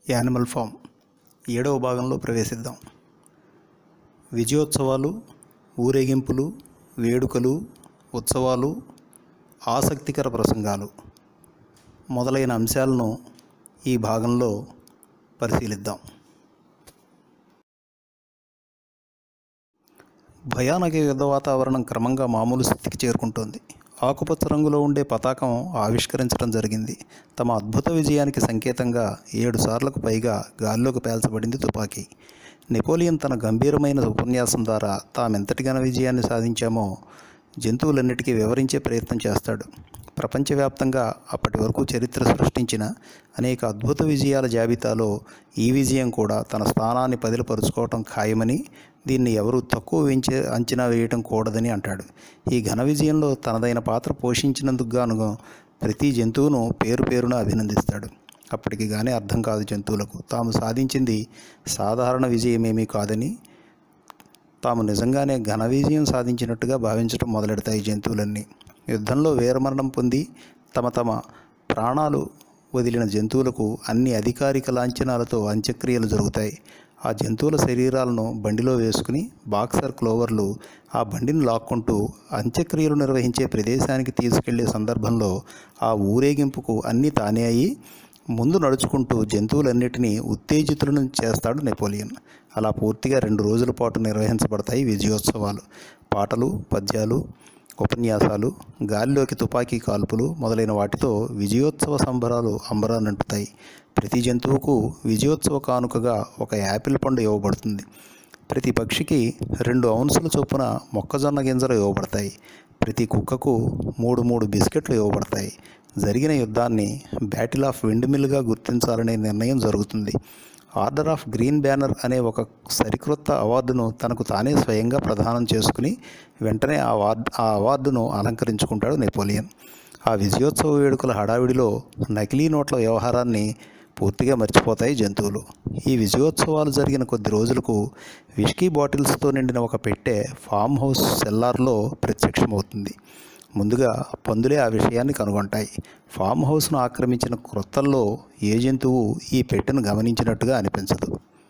animal form ఏడవ భాగంలో ప్రవేశిద్దాం విజయోత్సవాలు ఊరేగింపులు వేడుకలు ఉత్సవాలు ఆసక్తికర ప్రసంగాలు మొదలైన అంశాలను ఈ భాగంలో పరిశీలిద్దాం భయానక యుద్ధ వాతావరణం క్రమంగా మామూలు స్థితికి చేరుకుంటోంది ఆకుపచ్చ రంగులో ఉండే పతాకం ఆవిష్కరించడం జరిగింది తమ అద్భుత విజయానికి సంకేతంగా ఏడు సార్లకు పైగా గాల్లోకి పేల్చబడింది తుపాకీ నెపోలియన్ తన గంభీరమైన ఉపన్యాసం ద్వారా తామెంతటి ఘన విజయాన్ని సాధించామో జంతువులన్నిటికీ వివరించే ప్రయత్నం చేస్తాడు ప్రపంచవ్యాప్తంగా అప్పటి వరకు చరిత్ర సృష్టించిన అనేక అద్భుత విజయాల జాబితాలో ఈ విజయం కూడా తన స్థానాన్ని పదిలపరుచుకోవటం ఖాయమని దీన్ని ఎవరూ తక్కువ వేయించే అంచనా వేయటం కూడదని అంటాడు ఈ ఘన విజయంలో తనదైన పాత్ర పోషించినందుకు గాను ప్రతి జంతువును పేరు పేరున అభినందిస్తాడు అప్పటికి కానీ అర్థం కాదు జంతువులకు తాము సాధించింది సాధారణ విజయమేమీ కాదని తాము నిజంగానే ఘన విజయం సాధించినట్టుగా భావించడం మొదలెడతాయి జంతువులన్నీ యుద్ధంలో వీరమరణం పొంది తమ తమ ప్రాణాలు వదిలిన జంతువులకు అన్ని అధికారిక లాంఛనాలతో అంత్యక్రియలు జరుగుతాయి ఆ జంతువుల శరీరాలను బండిలో వేసుకుని బాక్సర్ క్లోవర్లు ఆ బండిని లాక్కుంటూ అంత్యక్రియలు నిర్వహించే ప్రదేశానికి తీసుకెళ్లే సందర్భంలో ఆ ఊరేగింపుకు అన్నీ తానే అయి ముందు నడుచుకుంటూ జంతువులన్నిటినీ ఉత్తేజితులను చేస్తాడు నెపోలియన్ అలా పూర్తిగా రెండు రోజుల పాటు నిర్వహించబడతాయి విజయోత్సవాలు పాటలు పద్యాలు ఉపన్యాసాలు గాలిలోకి తుపాకీ కాల్పులు మొదలైన వాటితో విజయోత్సవ సంబరాలు అంబరానంటుతాయి ప్రతి జంతువుకు విజయోత్సవ కానుకగా ఒక యాపిల్ పండు ఇవ్వబడుతుంది ప్రతి పక్షికి రెండు ఔన్సుల చొప్పున మొక్కజొన్న గింజలు ఇవ్వబడతాయి ప్రతి కుక్కకు మూడు మూడు బిస్కెట్లు ఇవ్వబడతాయి జరిగిన యుద్ధాన్ని బ్యాటిల్ ఆఫ్ విండ్మిల్గా గుర్తించాలనే నిర్ణయం జరుగుతుంది ఆర్డర్ ఆఫ్ గ్రీన్ బ్యానర్ అనే ఒక సరికొత్త అవార్డును తనకు తానే స్వయంగా ప్రదానం చేసుకుని వెంటనే ఆ అవార్డు ఆ అవార్డును అలంకరించుకుంటాడు నెపోలియన్ ఆ విజయోత్సవ వేడుకల హడావిడిలో నకిలీ నోట్ల వ్యవహారాన్ని పూర్తిగా మర్చిపోతాయి జంతువులు ఈ విజయోత్సవాలు జరిగిన కొద్ది రోజులకు విస్కీ బాటిల్స్తో నిండిన ఒక పెట్టె ఫామ్ హౌస్ సెల్లార్లో ప్రత్యక్షమవుతుంది ముందుగా పందులే ఆ విషయాన్ని కనుగొంటాయి ఫామ్ హౌస్ను ఆక్రమించిన క్రొత్తల్లో ఏ జంతువు ఈ పెట్టెను గమనించినట్టుగా అనిపించదు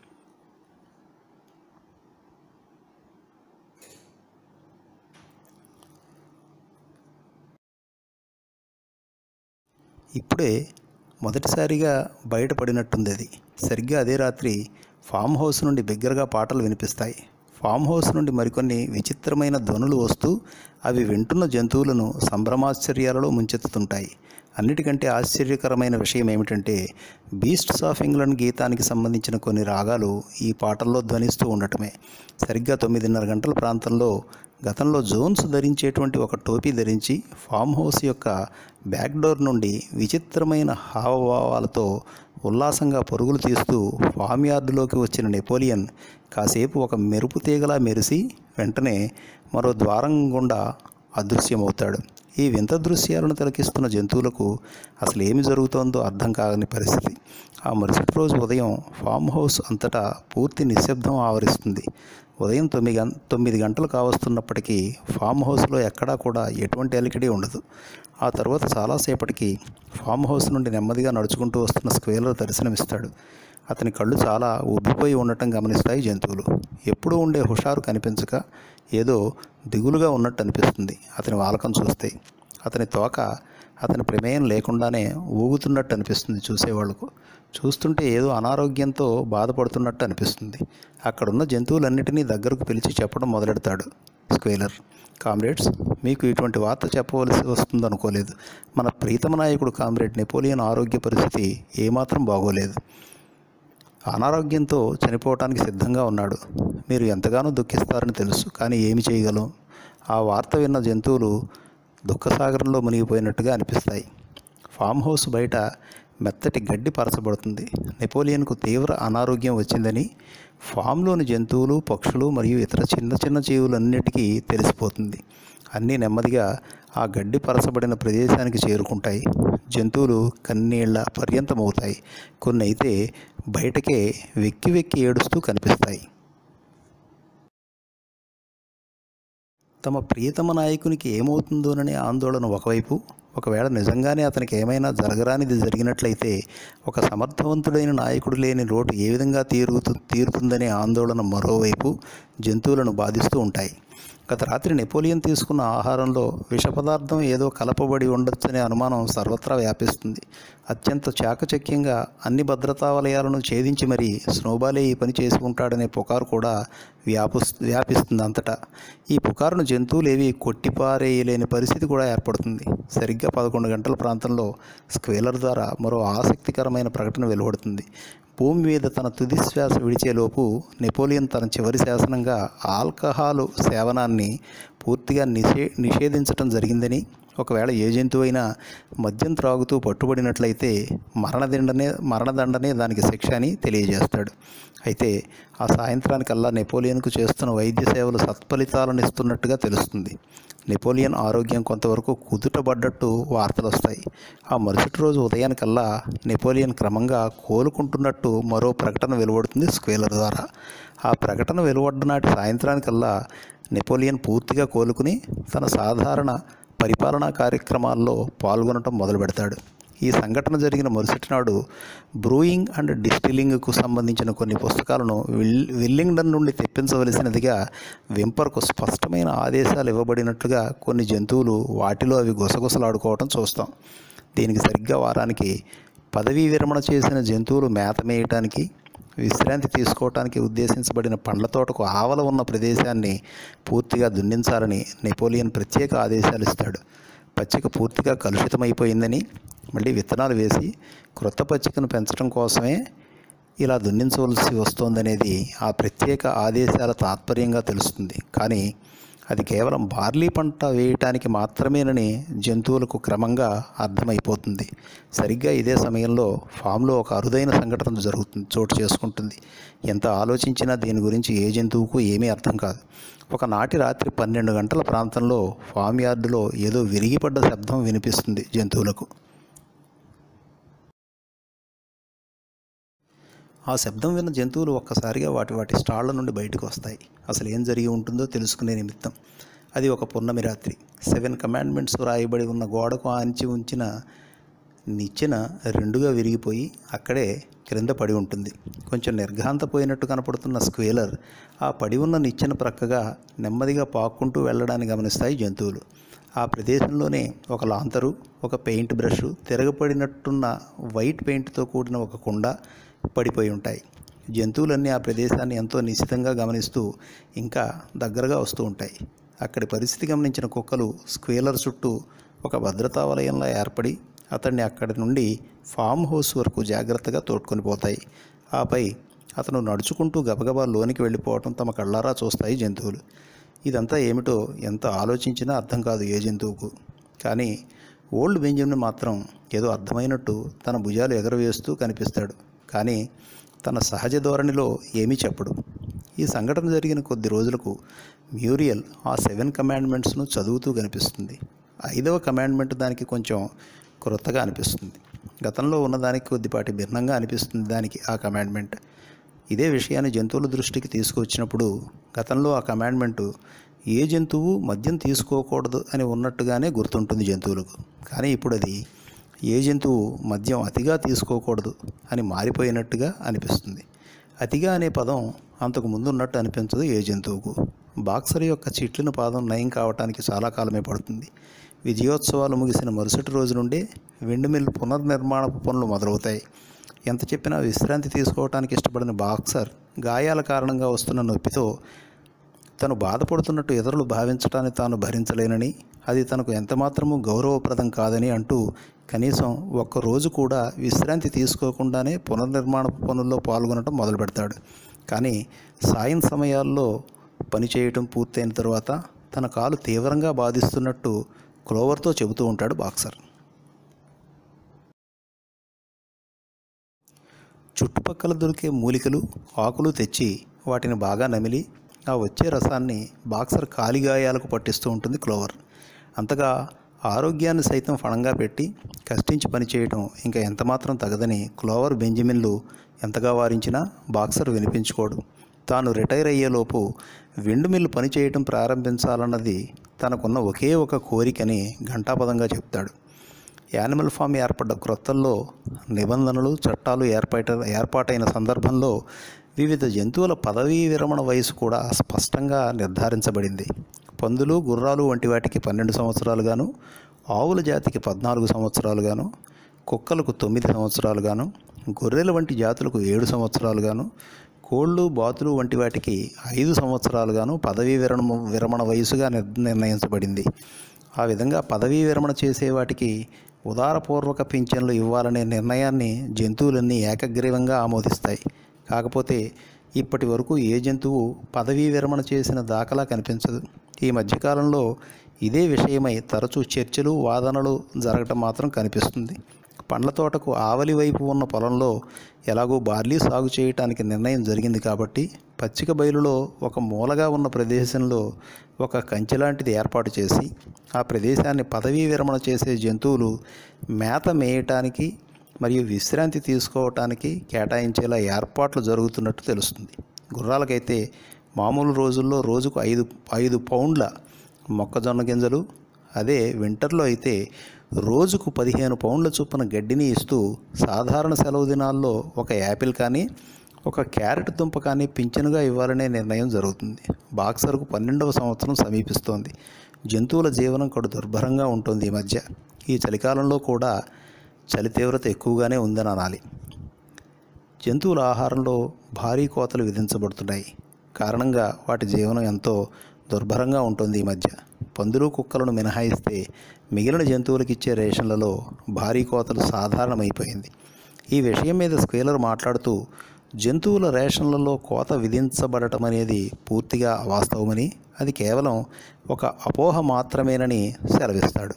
ఇప్పుడే మొదటిసారిగా బయటపడినట్టుంది అది సరిగ్గా అదే రాత్రి ఫామ్ హౌస్ నుండి బిగ్గరగా పాటలు వినిపిస్తాయి ఫామ్ హౌస్ నుండి మరికొన్ని విచిత్రమైన ధ్వనులు వస్తూ అవి వింటున్న జంతువులను సంభ్రమాశ్చర్యాలలో ముంచెత్తుతుంటాయి అన్నిటికంటే ఆశ్చర్యకరమైన విషయం ఏమిటంటే బీస్ట్స్ ఆఫ్ ఇంగ్లాండ్ గీతానికి సంబంధించిన కొన్ని రాగాలు ఈ పాటల్లో ధ్వనిస్తూ ఉండటమే సరిగ్గా తొమ్మిదిన్నర గంటల ప్రాంతంలో గతంలో జోన్స్ ధరించేటువంటి ఒక టోపీ ధరించి ఫామ్ హౌస్ యొక్క బ్యాక్ డోర్ నుండి విచిత్రమైన హావభావాలతో ఉల్లాసంగా పరుగులు తీస్తూ ఫామ్ యార్డులోకి వచ్చిన నెపోలియన్ కాసేపు ఒక మెరుపు తీగలా మెరిసి వెంటనే మరో ద్వారం గుండా అదృశ్యమవుతాడు ఈ వింత దృశ్యాలను తిలకిస్తున్న జంతువులకు అసలు ఏమి జరుగుతోందో అర్థం కాని పరిస్థితి ఆ మరుసటి రోజు ఉదయం ఫామ్ హౌస్ అంతటా పూర్తి నిశ్శబ్దం ఆవరిస్తుంది ఉదయం తొమ్మిది గం తొమ్మిది గంటలు కావస్తున్నప్పటికీ ఫామ్ హౌస్లో ఎక్కడా కూడా ఎటువంటి అలికిడి ఉండదు ఆ తర్వాత చాలాసేపటికి ఫామ్ హౌస్ నుండి నెమ్మదిగా నడుచుకుంటూ వస్తున్న స్క్వేలర్ దర్శనమిస్తాడు అతని కళ్ళు చాలా ఉబ్బిపోయి ఉండటం గమనిస్తాయి జంతువులు ఎప్పుడూ ఉండే హుషారు కనిపించక ఏదో దిగులుగా ఉన్నట్టు అనిపిస్తుంది అతని వాలకం చూస్తే అతని తోక అతని ప్రమేయం లేకుండానే ఊగుతున్నట్టు అనిపిస్తుంది చూసేవాళ్లకు చూస్తుంటే ఏదో అనారోగ్యంతో బాధపడుతున్నట్టు అనిపిస్తుంది అక్కడున్న జంతువులన్నిటినీ దగ్గరకు పిలిచి చెప్పడం మొదలెడతాడు స్క్వేలర్ కామ్రేడ్స్ మీకు ఇటువంటి వార్త చెప్పవలసి వస్తుందనుకోలేదు మన ప్రీతమ నాయకుడు కామ్రేడ్ నెపోలియన్ ఆరోగ్య పరిస్థితి ఏమాత్రం బాగోలేదు అనారోగ్యంతో చనిపోవటానికి సిద్ధంగా ఉన్నాడు మీరు ఎంతగానో దుఃఖిస్తారని తెలుసు కానీ ఏమి చేయగలం ఆ వార్త విన్న జంతువులు దుఃఖసాగరంలో మునిగిపోయినట్టుగా అనిపిస్తాయి ఫామ్ హౌస్ బయట మెత్తటి గడ్డి పరచబడుతుంది నెపోలియన్కు తీవ్ర అనారోగ్యం వచ్చిందని ఫామ్లోని జంతువులు పక్షులు మరియు ఇతర చిన్న చిన్న జీవులన్నిటికీ తెలిసిపోతుంది అన్నీ నెమ్మదిగా ఆ గడ్డి పరచబడిన ప్రదేశానికి చేరుకుంటాయి జంతువులు కన్నీళ్ల పర్యంతమవుతాయి కొన్ని అయితే బయటకే వెక్కి వెక్కి ఏడుస్తూ కనిపిస్తాయి తమ ప్రియతమ నాయకునికి ఏమవుతుందోననే ఆందోళన ఒకవైపు ఒకవేళ నిజంగానే అతనికి ఏమైనా జరగరానిది జరిగినట్లయితే ఒక సమర్థవంతుడైన నాయకుడు లేని లోటు ఏ విధంగా తీరుతు తీరుతుందనే ఆందోళన మరోవైపు జంతువులను బాధిస్తూ ఉంటాయి గత రాత్రి నెపోలియన్ తీసుకున్న ఆహారంలో విష పదార్థం ఏదో కలపబడి ఉండొచ్చనే అనుమానం సర్వత్రా వ్యాపిస్తుంది అత్యంత చాకచక్యంగా అన్ని భద్రతా వలయాలను ఛేదించి మరీ స్నోబాలే ఈ పని చేసి ఉంటాడనే పుకారు కూడా వ్యాపు వ్యాపిస్తుంది అంతటా ఈ పుకారును జంతువులు ఏవి కొట్టిపారేయలేని పరిస్థితి కూడా ఏర్పడుతుంది సరిగ్గా పదకొండు గంటల ప్రాంతంలో స్క్వేలర్ ద్వారా మరో ఆసక్తికరమైన ప్రకటన వెలువడుతుంది భూమి మీద తన తుది శ్వాస విడిచేలోపు నెపోలియన్ తన చివరి శాసనంగా ఆల్కహాలు సేవనాన్ని పూర్తిగా నిషే నిషేధించటం జరిగిందని ఒకవేళ ఏ జంతువైనా మద్యం త్రాగుతూ పట్టుబడినట్లయితే మరణదండనే మరణదండనే దానికి శిక్ష అని తెలియజేస్తాడు అయితే ఆ సాయంత్రానికల్లా నెపోలియన్కు చేస్తున్న వైద్య సేవలు సత్ఫలితాలను ఇస్తున్నట్టుగా తెలుస్తుంది నెపోలియన్ ఆరోగ్యం కొంతవరకు కుదుటపడ్డట్టు వార్తలు వస్తాయి ఆ మరుసటి రోజు ఉదయానికల్లా నెపోలియన్ క్రమంగా కోలుకుంటున్నట్టు మరో ప్రకటన వెలువడుతుంది స్క్వేలర్ ద్వారా ఆ ప్రకటన వెలువడ్డ నాటి సాయంత్రానికల్లా నెపోలియన్ పూర్తిగా కోలుకుని తన సాధారణ పరిపాలనా కార్యక్రమాల్లో పాల్గొనటం మొదలు పెడతాడు ఈ సంఘటన జరిగిన మరుసటి నాడు బ్రూయింగ్ అండ్ డిస్టిలింగ్కు సంబంధించిన కొన్ని పుస్తకాలను విల్ విల్లింగ్డన్ నుండి తెప్పించవలసినదిగా వింపర్కు స్పష్టమైన ఆదేశాలు ఇవ్వబడినట్లుగా కొన్ని జంతువులు వాటిలో అవి గుసగుసలాడుకోవటం చూస్తాం దీనికి సరిగ్గా వారానికి పదవీ విరమణ చేసిన జంతువులు మేత మేయటానికి విశ్రాంతి తీసుకోవటానికి ఉద్దేశించబడిన పండ్ల తోటకు ఆవల ఉన్న ప్రదేశాన్ని పూర్తిగా దున్నించాలని నెపోలియన్ ప్రత్యేక ఆదేశాలు ఇస్తాడు పచ్చిక పూర్తిగా కలుషితమైపోయిందని మళ్ళీ విత్తనాలు వేసి క్రొత్త పచ్చికను పెంచడం కోసమే ఇలా దున్నించవలసి వస్తోందనేది ఆ ప్రత్యేక ఆదేశాల తాత్పర్యంగా తెలుస్తుంది కానీ అది కేవలం బార్లీ పంట వేయటానికి మాత్రమేనని జంతువులకు క్రమంగా అర్థమైపోతుంది సరిగ్గా ఇదే సమయంలో ఫామ్లో ఒక అరుదైన సంఘటన జరుగుతుంది చోటు చేసుకుంటుంది ఎంత ఆలోచించినా దీని గురించి ఏ జంతువుకు ఏమీ అర్థం కాదు ఒకనాటి రాత్రి పన్నెండు గంటల ప్రాంతంలో ఫామ్ యార్డులో ఏదో విరిగిపడ్డ శబ్దం వినిపిస్తుంది జంతువులకు ఆ శబ్దం విన్న జంతువులు ఒక్కసారిగా వాటి వాటి స్టాళ్ల నుండి బయటకు వస్తాయి అసలు ఏం జరిగి ఉంటుందో తెలుసుకునే నిమిత్తం అది ఒక పున్నమి రాత్రి సెవెన్ కమాండ్మెంట్స్ రాయబడి ఉన్న గోడకు ఆంచి ఉంచిన నిచ్చెన రెండుగా విరిగిపోయి అక్కడే క్రింద పడి ఉంటుంది కొంచెం నిర్ఘాంతపోయినట్టు కనపడుతున్న స్క్వేలర్ ఆ పడి ఉన్న నిచ్చెన ప్రక్కగా నెమ్మదిగా పాక్కుంటూ వెళ్ళడాన్ని గమనిస్తాయి జంతువులు ఆ ప్రదేశంలోనే ఒక లాంతరు ఒక పెయింట్ బ్రష్ తిరగపడినట్టున్న వైట్ పెయింట్తో కూడిన ఒక కుండ పడిపోయి ఉంటాయి జంతువులన్నీ ఆ ప్రదేశాన్ని ఎంతో నిశ్చితంగా గమనిస్తూ ఇంకా దగ్గరగా వస్తూ ఉంటాయి అక్కడి పరిస్థితి గమనించిన కుక్కలు స్క్వేలర్ చుట్టూ ఒక భద్రతా వలయంలో ఏర్పడి అతన్ని అక్కడి నుండి ఫామ్ హౌస్ వరకు జాగ్రత్తగా తోడ్కొని పోతాయి ఆపై అతను నడుచుకుంటూ గబగబా లోనికి వెళ్ళిపోవటం తమ కళ్ళారా చూస్తాయి జంతువులు ఇదంతా ఏమిటో ఎంత ఆలోచించినా అర్థం కాదు ఏ జంతువుకు కానీ ఓల్డ్ బెంజమిన్ మాత్రం ఏదో అర్థమైనట్టు తన భుజాలు ఎగరవేస్తూ కనిపిస్తాడు కానీ తన సహజ ధోరణిలో ఏమీ చెప్పడు ఈ సంఘటన జరిగిన కొద్ది రోజులకు మ్యూరియల్ ఆ సెవెన్ కమాండ్మెంట్స్ను చదువుతూ కనిపిస్తుంది ఐదవ కమాండ్మెంట్ దానికి కొంచెం క్రొత్తగా అనిపిస్తుంది గతంలో ఉన్నదానికి కొద్దిపాటి భిన్నంగా అనిపిస్తుంది దానికి ఆ కమాండ్మెంట్ ఇదే విషయాన్ని జంతువుల దృష్టికి తీసుకువచ్చినప్పుడు గతంలో ఆ కమాండ్మెంటు ఏ జంతువు మద్యం తీసుకోకూడదు అని ఉన్నట్టుగానే గుర్తుంటుంది జంతువులకు కానీ ఇప్పుడు అది ఏ జంతువు మద్యం అతిగా తీసుకోకూడదు అని మారిపోయినట్టుగా అనిపిస్తుంది అతిగా అనే పదం అంతకు ముందు ఉన్నట్టు అనిపించదు ఏ జంతువుకు బాక్సర్ యొక్క చిట్లిన పాదం నయం కావటానికి చాలా కాలమే పడుతుంది విజయోత్సవాలు ముగిసిన మరుసటి రోజు నుండే వెండిమిల్ పునర్నిర్మాణ పనులు మొదలవుతాయి ఎంత చెప్పినా విశ్రాంతి తీసుకోవటానికి ఇష్టపడిన బాక్సర్ గాయాల కారణంగా వస్తున్న నొప్పితో తను బాధపడుతున్నట్టు ఇతరులు భావించటాన్ని తాను భరించలేనని అది తనకు ఎంతమాత్రమూ గౌరవప్రదం కాదని అంటూ కనీసం ఒక్క రోజు కూడా విశ్రాంతి తీసుకోకుండానే పునర్నిర్మాణ పనుల్లో పాల్గొనడం మొదలు పెడతాడు కానీ సాయం సమయాల్లో పనిచేయటం పూర్తయిన తర్వాత తన కాలు తీవ్రంగా బాధిస్తున్నట్టు క్లోవర్తో చెబుతూ ఉంటాడు బాక్సర్ చుట్టుపక్కల దొరికే మూలికలు ఆకులు తెచ్చి వాటిని బాగా నమిలి ఆ వచ్చే రసాన్ని బాక్సర్ కాలిగాయాలకు పట్టిస్తూ ఉంటుంది క్లోవర్ అంతగా ఆరోగ్యాన్ని సైతం ఫణంగా పెట్టి కష్టించి పనిచేయటం ఇంకా ఎంతమాత్రం తగదని క్లోవర్ బెంజమిన్లు ఎంతగా వారించినా బాక్సర్ వినిపించుకోడు తాను రిటైర్ అయ్యేలోపు విండ్ మిల్ పనిచేయటం ప్రారంభించాలన్నది తనకున్న ఒకే ఒక కోరికని ఘంటాపదంగా చెప్తాడు యానిమల్ ఫామ్ ఏర్పడ్డ క్రొత్తల్లో నిబంధనలు చట్టాలు ఏర్పాట ఏర్పాటైన సందర్భంలో వివిధ జంతువుల పదవీ విరమణ వయసు కూడా స్పష్టంగా నిర్ధారించబడింది పందులు గుర్రాలు వంటి వాటికి పన్నెండు సంవత్సరాలుగాను ఆవుల జాతికి పద్నాలుగు సంవత్సరాలుగాను కుక్కలకు తొమ్మిది సంవత్సరాలుగాను గొర్రెల వంటి జాతులకు ఏడు సంవత్సరాలుగాను కోళ్ళు బాతులు వంటి వాటికి ఐదు సంవత్సరాలుగాను పదవీ విరమణ విరమణ వయసుగా నిర్ నిర్ణయించబడింది ఆ విధంగా పదవీ విరమణ చేసే వాటికి ఉదారపూర్వక పింఛన్లు ఇవ్వాలనే నిర్ణయాన్ని జంతువులన్నీ ఏకగ్రీవంగా ఆమోదిస్తాయి కాకపోతే ఇప్పటి వరకు ఏ జంతువు పదవీ విరమణ చేసిన దాఖలా కనిపించదు ఈ మధ్యకాలంలో ఇదే విషయమై తరచూ చర్చలు వాదనలు జరగటం మాత్రం కనిపిస్తుంది పండ్ల తోటకు ఆవలి వైపు ఉన్న పొలంలో ఎలాగో బార్లీ సాగు చేయటానికి నిర్ణయం జరిగింది కాబట్టి పచ్చిక బయలులో ఒక మూలగా ఉన్న ప్రదేశంలో ఒక కంచె లాంటిది ఏర్పాటు చేసి ఆ ప్రదేశాన్ని పదవీ విరమణ చేసే జంతువులు మేత మేయటానికి మరియు విశ్రాంతి తీసుకోవటానికి కేటాయించేలా ఏర్పాట్లు జరుగుతున్నట్టు తెలుస్తుంది గుర్రాలకైతే మామూలు రోజుల్లో రోజుకు ఐదు ఐదు పౌండ్ల మొక్కజొన్న గింజలు అదే వింటర్లో అయితే రోజుకు పదిహేను పౌండ్ల చొప్పున గడ్డిని ఇస్తూ సాధారణ సెలవు దినాల్లో ఒక యాపిల్ కానీ ఒక క్యారెట్ దుంప కానీ పింఛనుగా ఇవ్వాలనే నిర్ణయం జరుగుతుంది బాక్సర్కు పన్నెండవ సంవత్సరం సమీపిస్తోంది జంతువుల జీవనం కడు దుర్భరంగా ఉంటుంది ఈ మధ్య ఈ చలికాలంలో కూడా చలి తీవ్రత ఎక్కువగానే ఉందని అనాలి జంతువుల ఆహారంలో భారీ కోతలు విధించబడుతున్నాయి కారణంగా వాటి జీవనం ఎంతో దుర్భరంగా ఉంటుంది ఈ మధ్య పందులు కుక్కలను మినహాయిస్తే మిగిలిన జంతువులకు ఇచ్చే రేషన్లలో భారీ కోతలు సాధారణమైపోయింది ఈ విషయం మీద స్క్వేలర్ మాట్లాడుతూ జంతువుల రేషన్లలో కోత విధించబడటం అనేది పూర్తిగా అవాస్తవమని అది కేవలం ఒక అపోహ మాత్రమేనని సెలవిస్తాడు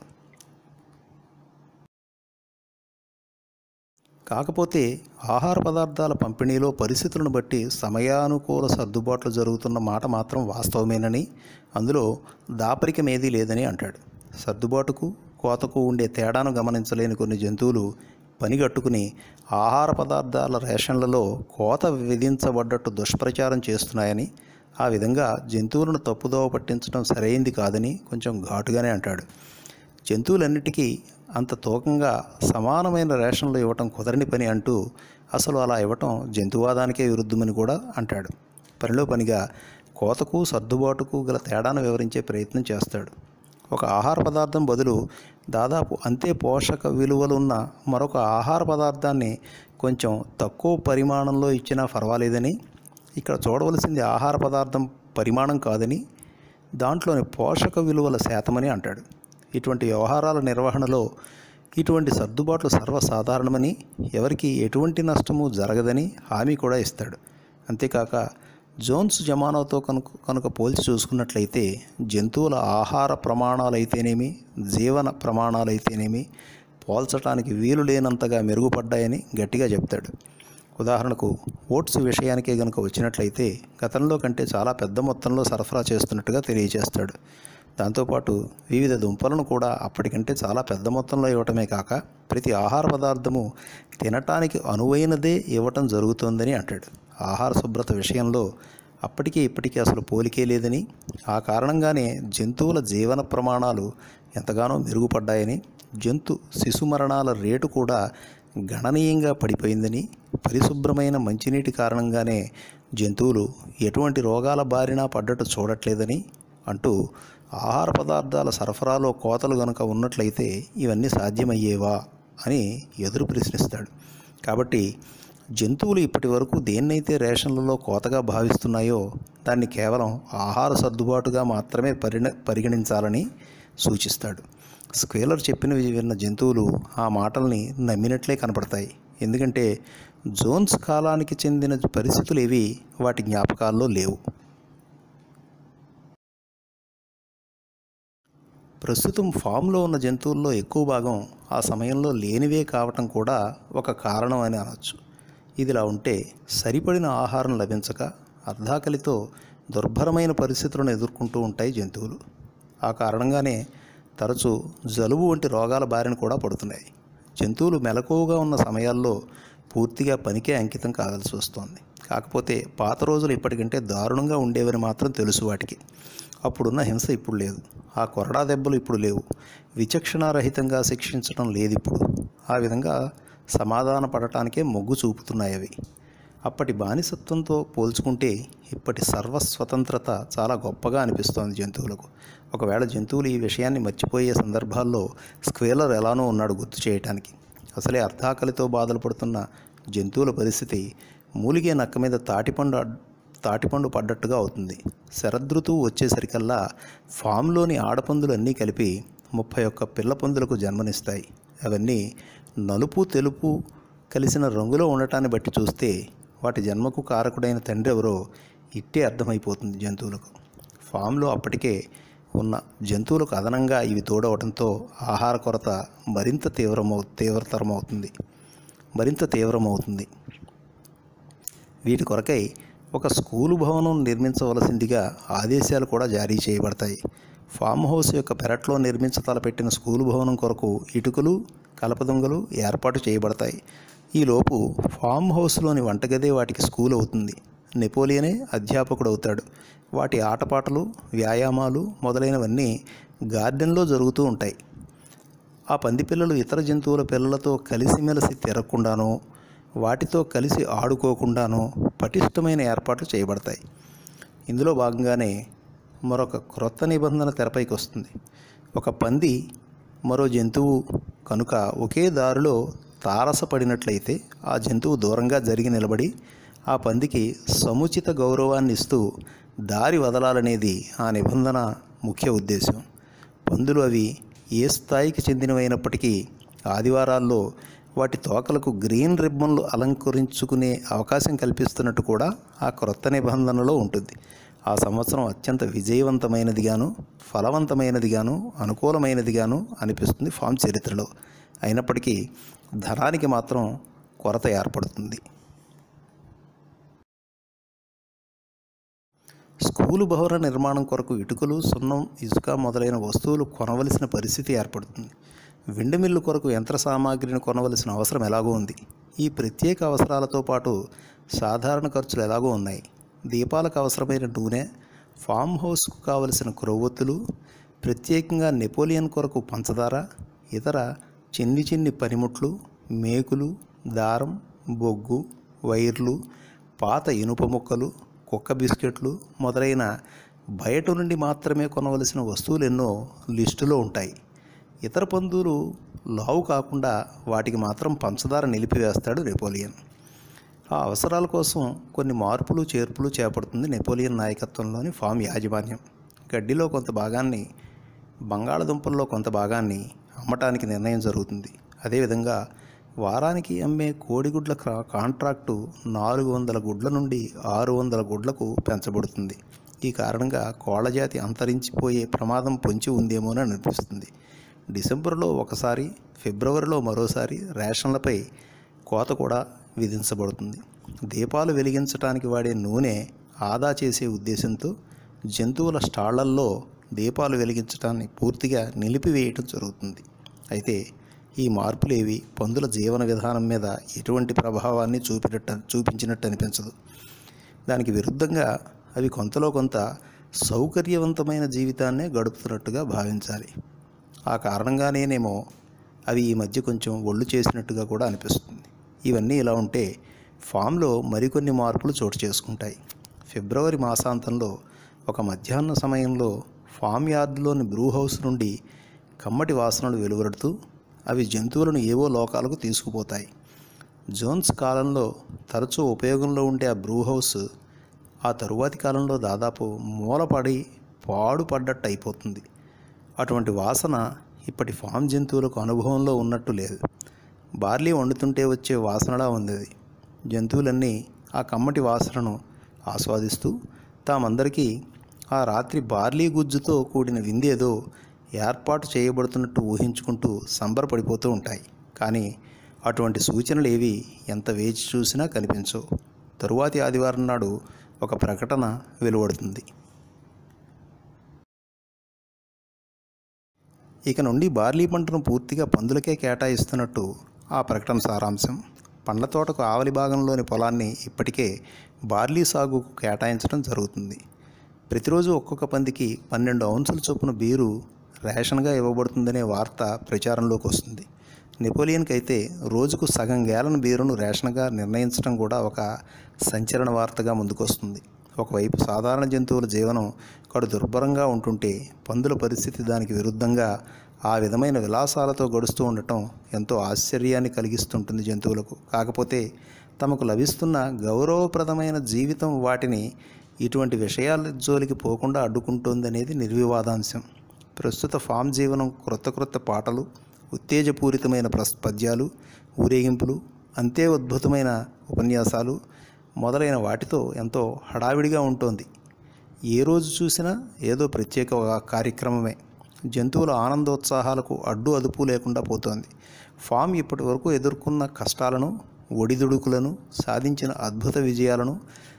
కాకపోతే ఆహార పదార్థాల పంపిణీలో పరిస్థితులను బట్టి సమయానుకూల సర్దుబాట్లు జరుగుతున్న మాట మాత్రం వాస్తవమేనని అందులో దాపరికమేదీ లేదని అంటాడు సర్దుబాటుకు కోతకు ఉండే తేడాను గమనించలేని కొన్ని జంతువులు పనిగట్టుకుని ఆహార పదార్థాల రేషన్లలో కోత విధించబడ్డట్టు దుష్ప్రచారం చేస్తున్నాయని ఆ విధంగా జంతువులను తప్పుదోవ పట్టించడం సరైంది కాదని కొంచెం ఘాటుగానే అంటాడు జంతువులన్నిటికీ అంత తూకంగా సమానమైన రేషన్లు ఇవ్వటం కుదరని పని అంటూ అసలు అలా ఇవ్వటం జంతువాదానికే విరుద్ధమని కూడా అంటాడు పనిలో పనిగా కోతకు సర్దుబాటుకు గల తేడాను వివరించే ప్రయత్నం చేస్తాడు ఒక ఆహార పదార్థం బదులు దాదాపు అంతే పోషక విలువలున్న మరొక ఆహార పదార్థాన్ని కొంచెం తక్కువ పరిమాణంలో ఇచ్చినా పర్వాలేదని ఇక్కడ చూడవలసింది ఆహార పదార్థం పరిమాణం కాదని దాంట్లోని పోషక విలువల శాతమని అంటాడు ఇటువంటి వ్యవహారాల నిర్వహణలో ఇటువంటి సర్దుబాట్లు సర్వసాధారణమని ఎవరికి ఎటువంటి నష్టము జరగదని హామీ కూడా ఇస్తాడు అంతేకాక జోన్స్ జమానాతో కనుక కనుక పోల్చి చూసుకున్నట్లయితే జంతువుల ఆహార ప్రమాణాలైతేనేమి జీవన ప్రమాణాలైతేనేమి పోల్చడానికి వీలు లేనంతగా మెరుగుపడ్డాయని గట్టిగా చెప్తాడు ఉదాహరణకు ఓట్స్ విషయానికే గనుక వచ్చినట్లయితే గతంలో కంటే చాలా పెద్ద మొత్తంలో సరఫరా చేస్తున్నట్టుగా తెలియజేస్తాడు దాంతోపాటు వివిధ దుంపలను కూడా అప్పటికంటే చాలా పెద్ద మొత్తంలో ఇవ్వటమే కాక ప్రతి ఆహార పదార్థము తినటానికి అనువైనదే ఇవ్వటం జరుగుతోందని అంటాడు ఆహార శుభ్రత విషయంలో అప్పటికీ ఇప్పటికీ అసలు పోలికే లేదని ఆ కారణంగానే జంతువుల జీవన ప్రమాణాలు ఎంతగానో మెరుగుపడ్డాయని జంతు శిశు మరణాల రేటు కూడా గణనీయంగా పడిపోయిందని పరిశుభ్రమైన మంచినీటి కారణంగానే జంతువులు ఎటువంటి రోగాల బారిన పడ్డట్టు చూడట్లేదని అంటూ ఆహార పదార్థాల సరఫరాలో కోతలు గనుక ఉన్నట్లయితే ఇవన్నీ సాధ్యమయ్యేవా అని ఎదురు ప్రశ్నిస్తాడు కాబట్టి జంతువులు ఇప్పటి వరకు దేన్నైతే రేషన్లలో కోతగా భావిస్తున్నాయో దాన్ని కేవలం ఆహార సర్దుబాటుగా మాత్రమే పరిణ పరిగణించాలని సూచిస్తాడు స్క్వేలర్ చెప్పినవి విన్న జంతువులు ఆ మాటల్ని నమ్మినట్లే కనపడతాయి ఎందుకంటే జోన్స్ కాలానికి చెందిన పరిస్థితులు ఏవి వాటి జ్ఞాపకాల్లో లేవు ప్రస్తుతం ఫామ్లో ఉన్న జంతువుల్లో ఎక్కువ భాగం ఆ సమయంలో లేనివే కావటం కూడా ఒక కారణం అని అనొచ్చు ఇదిలా ఉంటే సరిపడిన ఆహారం లభించక అర్ధాకలితో దుర్భరమైన పరిస్థితులను ఎదుర్కొంటూ ఉంటాయి జంతువులు ఆ కారణంగానే తరచూ జలుబు వంటి రోగాల బారిన కూడా పడుతున్నాయి జంతువులు మెలకువగా ఉన్న సమయాల్లో పూర్తిగా పనికే అంకితం కావాల్సి వస్తోంది కాకపోతే పాత రోజులు ఇప్పటికంటే దారుణంగా ఉండేవని మాత్రం తెలుసు వాటికి అప్పుడున్న హింస ఇప్పుడు లేదు ఆ కొరడా దెబ్బలు ఇప్పుడు లేవు విచక్షణారహితంగా శిక్షించడం లేదు ఇప్పుడు ఆ విధంగా సమాధాన పడటానికే మొగ్గు చూపుతున్నాయి అవి అప్పటి బానిసత్వంతో పోల్చుకుంటే ఇప్పటి సర్వస్వతంత్రత చాలా గొప్పగా అనిపిస్తోంది జంతువులకు ఒకవేళ జంతువులు ఈ విషయాన్ని మర్చిపోయే సందర్భాల్లో స్క్వేలర్ ఎలానో ఉన్నాడు గుర్తు చేయటానికి అసలే అర్ధాకలితో బాధలు పడుతున్న జంతువుల పరిస్థితి మూలిగే నక్క మీద తాటిపండు అడ్- తాటిపండు పడ్డట్టుగా అవుతుంది శరదృతువు వచ్చేసరికల్లా ఫామ్లోని ఆడపందులు అన్నీ కలిపి ముప్పై ఒక్క పిల్ల పందులకు జన్మనిస్తాయి అవన్నీ నలుపు తెలుపు కలిసిన రంగులో ఉండటాన్ని బట్టి చూస్తే వాటి జన్మకు కారకుడైన తండ్రి ఎవరో ఇట్టే అర్థమైపోతుంది జంతువులకు ఫామ్లో అప్పటికే ఉన్న జంతువులకు అదనంగా ఇవి తోడవడంతో ఆహార కొరత మరింత తీవ్రమవు తీవ్రతరమవుతుంది మరింత తీవ్రమవుతుంది వీటి కొరకై ఒక స్కూలు భవనం నిర్మించవలసిందిగా ఆదేశాలు కూడా జారీ చేయబడతాయి ఫామ్ హౌస్ యొక్క పెరట్లో నిర్మించ తలపెట్టిన స్కూలు భవనం కొరకు ఇటుకలు కలపదొంగలు ఏర్పాటు చేయబడతాయి ఈలోపు ఫామ్ హౌస్లోని వంటగదే వాటికి స్కూల్ అవుతుంది నెపోలియనే అధ్యాపకుడు అవుతాడు వాటి ఆటపాటలు వ్యాయామాలు మొదలైనవన్నీ గార్డెన్లో జరుగుతూ ఉంటాయి ఆ పంది పిల్లలు ఇతర జంతువుల పిల్లలతో కలిసిమెలిసి తిరగకుండానో వాటితో కలిసి ఆడుకోకుండానో పటిష్టమైన ఏర్పాట్లు చేయబడతాయి ఇందులో భాగంగానే మరొక క్రొత్త నిబంధన తెరపైకి వస్తుంది ఒక పంది మరో జంతువు కనుక ఒకే దారిలో తారసపడినట్లయితే ఆ జంతువు దూరంగా జరిగి నిలబడి ఆ పందికి సముచిత గౌరవాన్ని ఇస్తూ దారి వదలాలనేది ఆ నిబంధన ముఖ్య ఉద్దేశం పందులు అవి ఏ స్థాయికి చెందినవైనప్పటికీ ఆదివారాల్లో వాటి తోకలకు గ్రీన్ రిబ్బన్లు అలంకరించుకునే అవకాశం కల్పిస్తున్నట్టు కూడా ఆ క్రొత్త నిబంధనలో ఉంటుంది ఆ సంవత్సరం అత్యంత విజయవంతమైనదిగాను ఫలవంతమైనదిగాను అనుకూలమైనదిగాను అనిపిస్తుంది ఫామ్ చరిత్రలో అయినప్పటికీ ధనానికి మాత్రం కొరత ఏర్పడుతుంది స్కూలు భవన నిర్మాణం కొరకు ఇటుకలు సున్నం ఇసుక మొదలైన వస్తువులు కొనవలసిన పరిస్థితి ఏర్పడుతుంది వెండి మిల్లు కొరకు యంత్ర సామాగ్రిని కొనవలసిన అవసరం ఎలాగో ఉంది ఈ ప్రత్యేక అవసరాలతో పాటు సాధారణ ఖర్చులు ఎలాగో ఉన్నాయి దీపాలకు అవసరమైన నూనె ఫామ్ హౌస్కు కావలసిన క్రొవ్వొత్తులు ప్రత్యేకంగా నెపోలియన్ కొరకు పంచదార ఇతర చిన్ని చిన్ని పనిముట్లు మేకులు దారం బొగ్గు వైర్లు పాత ఇనుప ముక్కలు కుక్క బిస్కెట్లు మొదలైన బయట నుండి మాత్రమే కొనవలసిన వస్తువులు ఎన్నో లిస్టులో ఉంటాయి ఇతర పందులు లావు కాకుండా వాటికి మాత్రం పంచదార నిలిపివేస్తాడు నెపోలియన్ ఆ అవసరాల కోసం కొన్ని మార్పులు చేర్పులు చేపడుతుంది నెపోలియన్ నాయకత్వంలోని ఫామ్ యాజమాన్యం గడ్డిలో కొంత భాగాన్ని బంగాళదుంపల్లో కొంత భాగాన్ని అమ్మటానికి నిర్ణయం జరుగుతుంది అదేవిధంగా వారానికి అమ్మే కోడిగుడ్ల క్రా- కాంట్రాక్టు నాలుగు వందల గుడ్ల నుండి ఆరు వందల గుడ్లకు పెంచబడుతుంది ఈ కారణంగా కోళ్ళజాతి అంతరించిపోయే ప్రమాదం పొంచి ఉందేమోనని అనిపిస్తుంది డిసెంబర్లో ఒకసారి ఫిబ్రవరిలో మరోసారి రేషన్లపై కోత కూడా విధించబడుతుంది దీపాలు వెలిగించడానికి వాడే నూనె ఆదా చేసే ఉద్దేశంతో జంతువుల స్టాళ్లల్లో దీపాలు వెలిగించడాన్ని పూర్తిగా నిలిపివేయటం జరుగుతుంది అయితే ఈ మార్పులేవి పందుల జీవన విధానం మీద ఎటువంటి ప్రభావాన్ని చూపినట్టు చూపించినట్టు అనిపించదు దానికి విరుద్ధంగా అవి కొంతలో కొంత సౌకర్యవంతమైన జీవితాన్నే గడుపుతున్నట్టుగా భావించాలి ఆ కారణంగానేనేమో అవి ఈ మధ్య కొంచెం ఒళ్ళు చేసినట్టుగా కూడా అనిపిస్తుంది ఇవన్నీ ఇలా ఉంటే ఫామ్లో మరికొన్ని మార్పులు చోటు చేసుకుంటాయి ఫిబ్రవరి మాసాంతంలో ఒక మధ్యాహ్న సమయంలో ఫామ్ యార్డ్లోని బ్రూ హౌస్ నుండి కమ్మటి వాసనలు వెలువడుతూ అవి జంతువులను ఏవో లోకాలకు తీసుకుపోతాయి జోన్స్ కాలంలో తరచూ ఉపయోగంలో ఉండే ఆ బ్రూ హౌస్ ఆ తరువాతి కాలంలో దాదాపు మూలపడి పాడుపడ్డట్టు అయిపోతుంది అటువంటి వాసన ఇప్పటి ఫామ్ జంతువులకు అనుభవంలో ఉన్నట్టు లేదు బార్లీ వండుతుంటే వచ్చే వాసనలా ఉంది అది జంతువులన్నీ ఆ కమ్మటి వాసనను ఆస్వాదిస్తూ తామందరికీ ఆ రాత్రి బార్లీ గుజ్జుతో కూడిన విందేదో ఏర్పాటు చేయబడుతున్నట్టు ఊహించుకుంటూ సంబరపడిపోతూ ఉంటాయి కానీ అటువంటి సూచనలు ఏవి ఎంత వేచి చూసినా కనిపించవు తరువాతి ఆదివారం నాడు ఒక ప్రకటన వెలువడుతుంది ఇక నుండి బార్లీ పంటను పూర్తిగా పందులకే కేటాయిస్తున్నట్టు ఆ ప్రకటన సారాంశం పండ్ల తోటకు ఆవలి భాగంలోని పొలాన్ని ఇప్పటికే బార్లీ సాగుకు కేటాయించడం జరుగుతుంది ప్రతిరోజు ఒక్కొక్క పందికి పన్నెండు ఔన్సుల చొప్పున బీరు రేషన్గా ఇవ్వబడుతుందనే వార్త ప్రచారంలోకి వస్తుంది నెపోలియన్కి అయితే రోజుకు సగం గేలన్ బీరును రేషన్గా నిర్ణయించడం కూడా ఒక సంచలన వార్తగా ముందుకొస్తుంది ఒకవైపు సాధారణ జంతువుల జీవనం కడు దుర్భరంగా ఉంటుంటే పందుల పరిస్థితి దానికి విరుద్ధంగా ఆ విధమైన విలాసాలతో గడుస్తూ ఉండటం ఎంతో ఆశ్చర్యాన్ని కలిగిస్తుంటుంది జంతువులకు కాకపోతే తమకు లభిస్తున్న గౌరవప్రదమైన జీవితం వాటిని ఇటువంటి విషయాల జోలికి పోకుండా అడ్డుకుంటోందనేది నిర్వివాదాంశం ప్రస్తుత ఫామ్ జీవనం క్రొత్త క్రొత్త పాటలు ఉత్తేజపూరితమైన ప్రస్ పద్యాలు ఊరేగింపులు అంతే అద్భుతమైన ఉపన్యాసాలు మొదలైన వాటితో ఎంతో హడావిడిగా ఉంటుంది ఏ రోజు చూసినా ఏదో ప్రత్యేక కార్యక్రమమే జంతువుల ఆనందోత్సాహాలకు అడ్డు అదుపు లేకుండా పోతోంది ఫామ్ ఇప్పటి వరకు ఎదుర్కొన్న కష్టాలను ఒడిదుడుకులను సాధించిన అద్భుత విజయాలను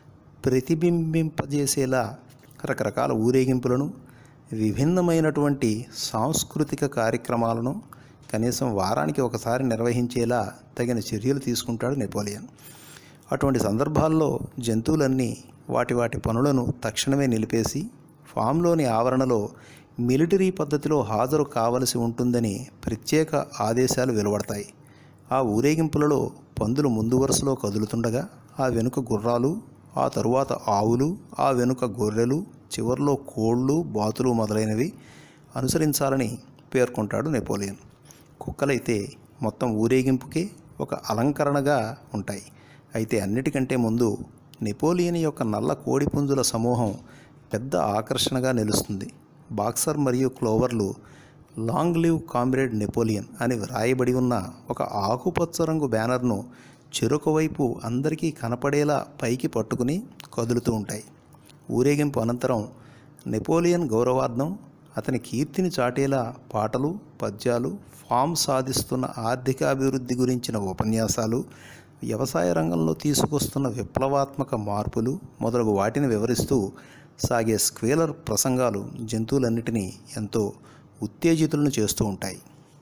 ప్రతిబింబింపజేసేలా రకరకాల ఊరేగింపులను విభిన్నమైనటువంటి సాంస్కృతిక కార్యక్రమాలను కనీసం వారానికి ఒకసారి నిర్వహించేలా తగిన చర్యలు తీసుకుంటాడు నెపోలియన్ అటువంటి సందర్భాల్లో జంతువులన్నీ వాటి వాటి పనులను తక్షణమే నిలిపేసి ఫామ్లోని ఆవరణలో మిలిటరీ పద్ధతిలో హాజరు కావలసి ఉంటుందని ప్రత్యేక ఆదేశాలు వెలువడతాయి ఆ ఊరేగింపులలో పందులు ముందు వరుసలో కదులుతుండగా ఆ వెనుక గుర్రాలు ఆ తరువాత ఆవులు ఆ వెనుక గొర్రెలు చివర్లో కోళ్ళు బాతులు మొదలైనవి అనుసరించాలని పేర్కొంటాడు నెపోలియన్ కుక్కలైతే మొత్తం ఊరేగింపుకే ఒక అలంకరణగా ఉంటాయి అయితే అన్నిటికంటే ముందు నెపోలియన్ యొక్క నల్ల కోడిపుంజుల సమూహం పెద్ద ఆకర్షణగా నిలుస్తుంది బాక్సర్ మరియు క్లోవర్లు లాంగ్ లివ్ కామ్రేడ్ నెపోలియన్ అని వ్రాయబడి ఉన్న ఒక ఆకుపచ్చ రంగు బ్యానర్ను చెరొక వైపు అందరికీ కనపడేలా పైకి పట్టుకుని కదులుతూ ఉంటాయి ఊరేగింపు అనంతరం నెపోలియన్ గౌరవార్థం అతని కీర్తిని చాటేలా పాటలు పద్యాలు ఫామ్ సాధిస్తున్న ఆర్థికాభివృద్ధి గురించిన ఉపన్యాసాలు వ్యవసాయ రంగంలో తీసుకొస్తున్న విప్లవాత్మక మార్పులు మొదలగు వాటిని వివరిస్తూ సాగే స్క్వేలర్ ప్రసంగాలు జంతువులన్నిటినీ ఎంతో ఉత్తేజితులను చేస్తూ ఉంటాయి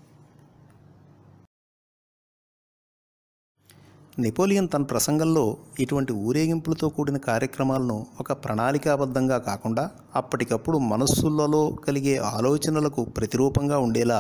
నెపోలియన్ తన ప్రసంగంలో ఇటువంటి ఊరేగింపులతో కూడిన కార్యక్రమాలను ఒక ప్రణాళికాబద్ధంగా కాకుండా అప్పటికప్పుడు మనస్సులలో కలిగే ఆలోచనలకు ప్రతిరూపంగా ఉండేలా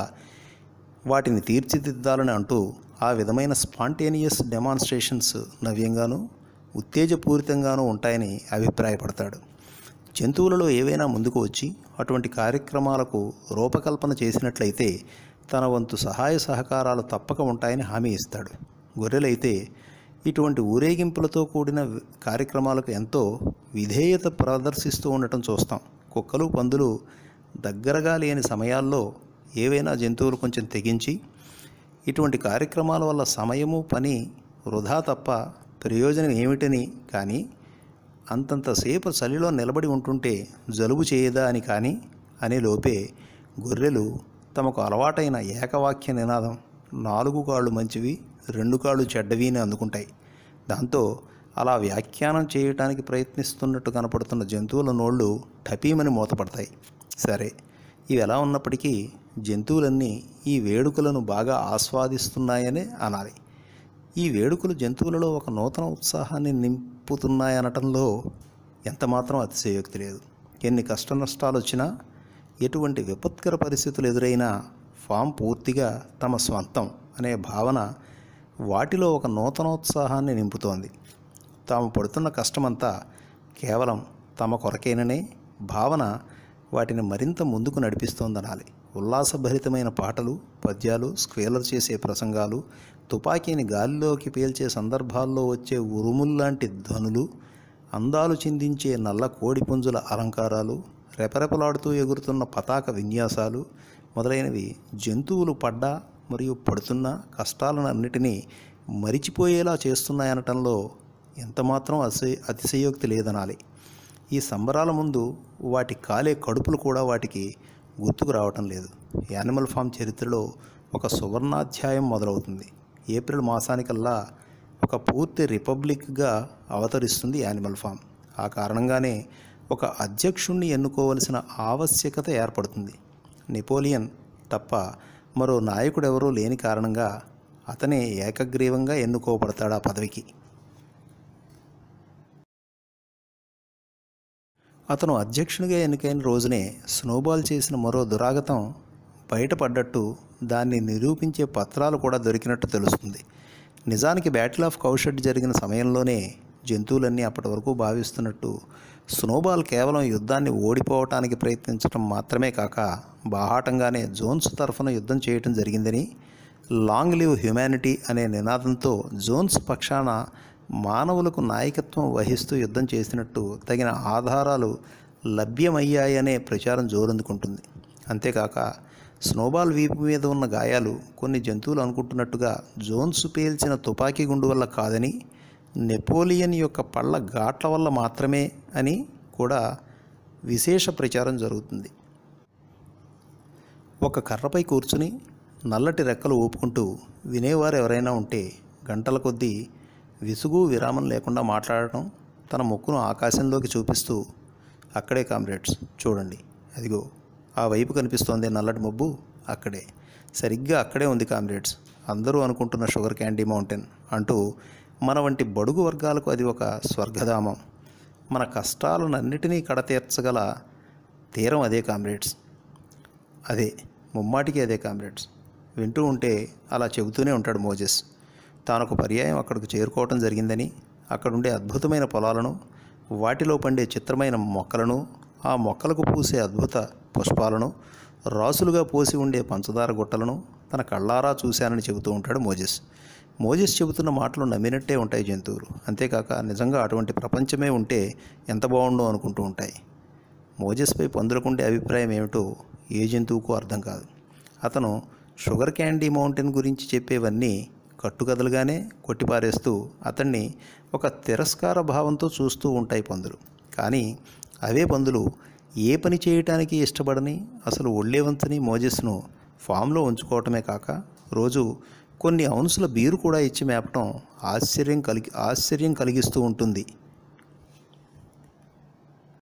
వాటిని తీర్చిదిద్దాలని అంటూ ఆ విధమైన స్పాంటేనియస్ డెమాన్స్ట్రేషన్స్ నవ్యంగానూ ఉత్తేజపూరితంగానూ ఉంటాయని అభిప్రాయపడతాడు జంతువులలో ఏవైనా ముందుకు వచ్చి అటువంటి కార్యక్రమాలకు రూపకల్పన చేసినట్లయితే తన వంతు సహాయ సహకారాలు తప్పక ఉంటాయని హామీ ఇస్తాడు గొర్రెలైతే ఇటువంటి ఊరేగింపులతో కూడిన కార్యక్రమాలకు ఎంతో విధేయత ప్రదర్శిస్తూ ఉండటం చూస్తాం కుక్కలు పందులు దగ్గరగా లేని సమయాల్లో ఏవైనా జంతువులు కొంచెం తెగించి ఇటువంటి కార్యక్రమాల వల్ల సమయము పని వృధా తప్ప ప్రయోజనం ఏమిటని కానీ అంతంతసేపు చలిలో నిలబడి ఉంటుంటే జలుబు చేయదా అని కానీ అనే లోపే గొర్రెలు తమకు అలవాటైన ఏకవాక్య నినాదం నాలుగు కాళ్ళు మంచివి రెండు కాళ్ళు చెడ్డవి అని అందుకుంటాయి దాంతో అలా వ్యాఖ్యానం చేయటానికి ప్రయత్నిస్తున్నట్టు కనపడుతున్న జంతువుల నోళ్ళు టపీమని మూతపడతాయి సరే ఇవి ఎలా ఉన్నప్పటికీ జంతువులన్నీ ఈ వేడుకలను బాగా ఆస్వాదిస్తున్నాయనే అనాలి ఈ వేడుకలు జంతువులలో ఒక నూతన ఉత్సాహాన్ని నింపుతున్నాయనటంలో ఎంతమాత్రం అతిశయోక్తి లేదు ఎన్ని కష్ట నష్టాలు వచ్చినా ఎటువంటి విపత్కర పరిస్థితులు ఎదురైనా ఫామ్ పూర్తిగా తమ స్వంతం అనే భావన వాటిలో ఒక నూతనోత్సాహాన్ని నింపుతోంది తాము పడుతున్న కష్టమంతా కేవలం తమ కొరకేననే భావన వాటిని మరింత ముందుకు నడిపిస్తోందనాలి ఉల్లాసభరితమైన పాటలు పద్యాలు స్క్వేలర్ చేసే ప్రసంగాలు తుపాకీని గాలిలోకి పేల్చే సందర్భాల్లో వచ్చే ఉరుముల్లాంటి ధ్వనులు అందాలు చిందించే నల్ల కోడిపుంజుల అలంకారాలు రెపరెపలాడుతూ ఎగురుతున్న పతాక విన్యాసాలు మొదలైనవి జంతువులు పడ్డా మరియు పడుతున్న కష్టాలన్నిటినీ మరిచిపోయేలా చేస్తున్నాయనటంలో ఎంతమాత్రం అసే అతిశయోక్తి లేదనాలి ఈ సంబరాల ముందు వాటి కాలే కడుపులు కూడా వాటికి గుర్తుకు రావటం లేదు యానిమల్ ఫామ్ చరిత్రలో ఒక సువర్ణాధ్యాయం మొదలవుతుంది ఏప్రిల్ మాసానికల్లా ఒక పూర్తి రిపబ్లిక్గా అవతరిస్తుంది యానిమల్ ఫామ్ ఆ కారణంగానే ఒక అధ్యక్షుణ్ణి ఎన్నుకోవలసిన ఆవశ్యకత ఏర్పడుతుంది నెపోలియన్ తప్ప మరో నాయకుడెవరూ లేని కారణంగా అతనే ఏకగ్రీవంగా ఎన్నుకోబడతాడు ఆ పదవికి అతను అధ్యక్షునిగా ఎన్నికైన రోజునే స్నోబాల్ చేసిన మరో దురాగతం బయటపడ్డట్టు దాన్ని నిరూపించే పత్రాలు కూడా దొరికినట్టు తెలుస్తుంది నిజానికి బ్యాటిల్ ఆఫ్ కౌషెడ్ జరిగిన సమయంలోనే జంతువులన్నీ అప్పటి వరకు భావిస్తున్నట్టు స్నోబాల్ కేవలం యుద్ధాన్ని ఓడిపోవటానికి ప్రయత్నించడం మాత్రమే కాక బాహాటంగానే జోన్స్ తరఫున యుద్ధం చేయటం జరిగిందని లాంగ్ లివ్ హ్యుమానిటీ అనే నినాదంతో జోన్స్ పక్షాన మానవులకు నాయకత్వం వహిస్తూ యుద్ధం చేసినట్టు తగిన ఆధారాలు లభ్యమయ్యాయనే ప్రచారం జోరందుకుంటుంది అంతేకాక స్నోబాల్ వీపు మీద ఉన్న గాయాలు కొన్ని జంతువులు అనుకుంటున్నట్టుగా జోన్స్ పేల్చిన తుపాకీ గుండు వల్ల కాదని నెపోలియన్ యొక్క పళ్ళ ఘాట్ల వల్ల మాత్రమే అని కూడా విశేష ప్రచారం జరుగుతుంది ఒక కర్రపై కూర్చుని నల్లటి రెక్కలు ఊపుకుంటూ వినేవారు ఎవరైనా ఉంటే గంటల కొద్దీ విసుగు విరామం లేకుండా మాట్లాడటం తన ముక్కును ఆకాశంలోకి చూపిస్తూ అక్కడే కామ్రేడ్స్ చూడండి అదిగో ఆ వైపు కనిపిస్తోంది నల్లటి మబ్బు అక్కడే సరిగ్గా అక్కడే ఉంది కామ్రేడ్స్ అందరూ అనుకుంటున్న షుగర్ క్యాండీ మౌంటైన్ అంటూ మన వంటి బడుగు వర్గాలకు అది ఒక స్వర్గధామం మన కష్టాలనన్నిటినీ కడతీర్చగల తీరం అదే కామ్రేడ్స్ అదే ముమ్మాటికి అదే కామ్రేడ్స్ వింటూ ఉంటే అలా చెబుతూనే ఉంటాడు మోజెస్ తానొక పర్యాయం అక్కడికి చేరుకోవటం జరిగిందని అక్కడుండే అద్భుతమైన పొలాలను వాటిలో పండే చిత్రమైన మొక్కలను ఆ మొక్కలకు పూసే అద్భుత పుష్పాలను రాసులుగా పోసి ఉండే పంచదార గుట్టలను తన కళ్ళారా చూశానని చెబుతూ ఉంటాడు మోజెస్ మోజెస్ చెబుతున్న మాటలు నమ్మినట్టే ఉంటాయి జంతువులు అంతేకాక నిజంగా అటువంటి ప్రపంచమే ఉంటే ఎంత బాగుండో అనుకుంటూ ఉంటాయి మోజెస్పై పందులకుండే అభిప్రాయం ఏమిటో ఏ జంతువుకు అర్థం కాదు అతను షుగర్ క్యాండీ మౌంటైన్ గురించి చెప్పేవన్నీ కట్టుకథలుగానే కొట్టిపారేస్తూ అతన్ని ఒక తిరస్కార భావంతో చూస్తూ ఉంటాయి పందులు కానీ అవే పందులు ఏ పని చేయటానికి ఇష్టపడని అసలు ఒళ్ళేవంతని మోజెస్ను ఫామ్లో ఉంచుకోవటమే కాక రోజు కొన్ని ఔన్సుల బీరు కూడా ఇచ్చి మేపటం ఆశ్చర్యం కలిగి ఆశ్చర్యం కలిగిస్తూ ఉంటుంది